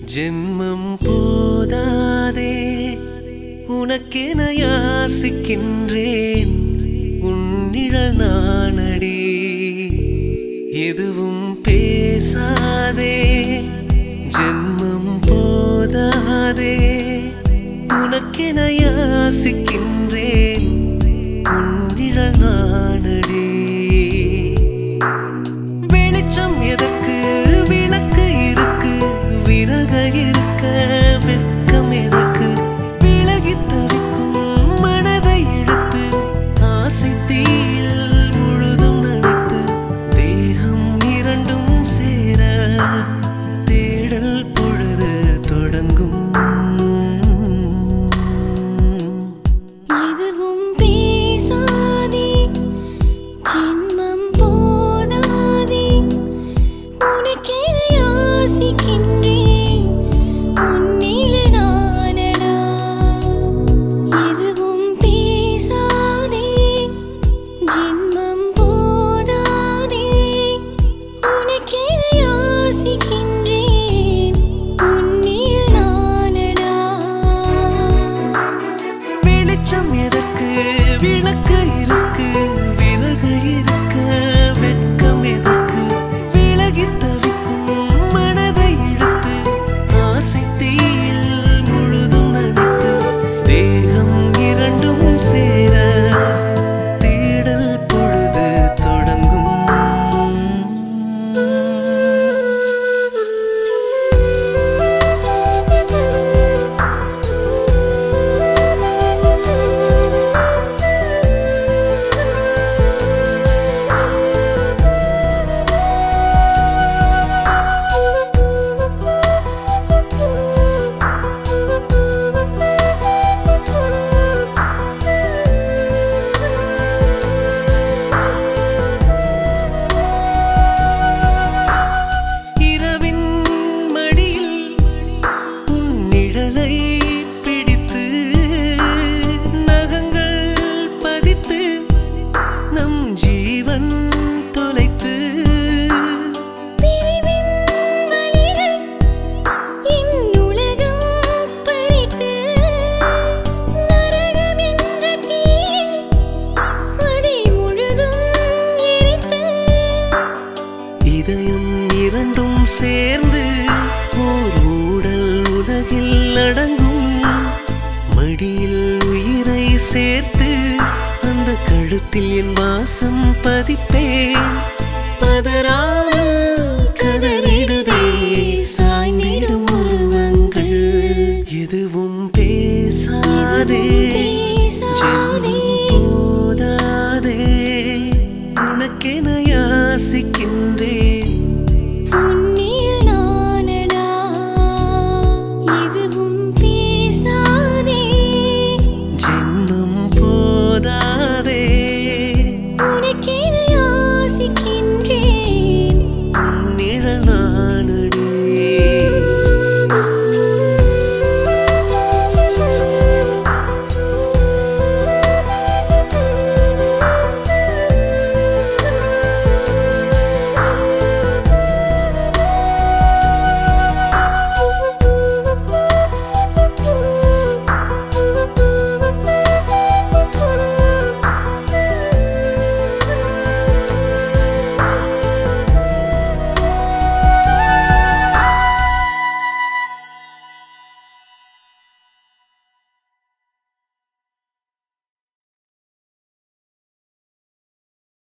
ஜென்மம் போதாதே உனக்கென யாசிக்கின்றேன் உன்னிழல் நானடி எதுவும் பேசாதே ஜென்மம் போதாதே உனக்கென யாசிக்கின்றேன் உன்னிழல் நானடி வெளிச்சம் எதற்கு விளக்கு இருக்கு விரல்கள் இருக்க வெட்கம் எதற்கு விலகி தவிக்கும் மனதை இழுத்து ஆசை தீயில் முழுதும் நனைத்து தேகம் இரண்டும் சேர தேடல் பொழுது தொடங்கும் எதுவும் பேசாதே ஜென்மம் போதாதே உனக்கென யாசிக்கின்றேன் உன்னில் நானடா எதுவும் பேசாதே ஜென்மம் போதாதே உனக்கென யாசிக்கின்றேன் உன்னில் நானடா வெளிச்சம் எதற்கு விளக்கு இருக்கு விரல்கள் இருக்க வெட்கம் எதற்கு விலகி தவிக்கும் மனதை இழுத்து ஆசை தீயில் முழுதும் நனைத்து தேகம் இரண்டும் சேர தேடல் பொழுது தொடங்கும் இரவின் மடியில் உன் நிழலை பிடித்து நகங்கள் பதித்து நம் ஜீவன் தொலைத்து பிரிவின் வலிகள் என் உலகம் பறித்து நரகம் என்ற தீயில் அதை முழுதும் எரித்து இதயம் இரண்டும் சேர்ந்து ஓர் ஊடல் உலகில் அடங்கும் மடியில் உயிரை சேர்த்து அந்த கழுத்தில் என் வாசம் பதிப்பேன் பதறாமல் கதறிடுதே சாய்ந்திடும் உருவங்கள் எதுவும் பேசாதே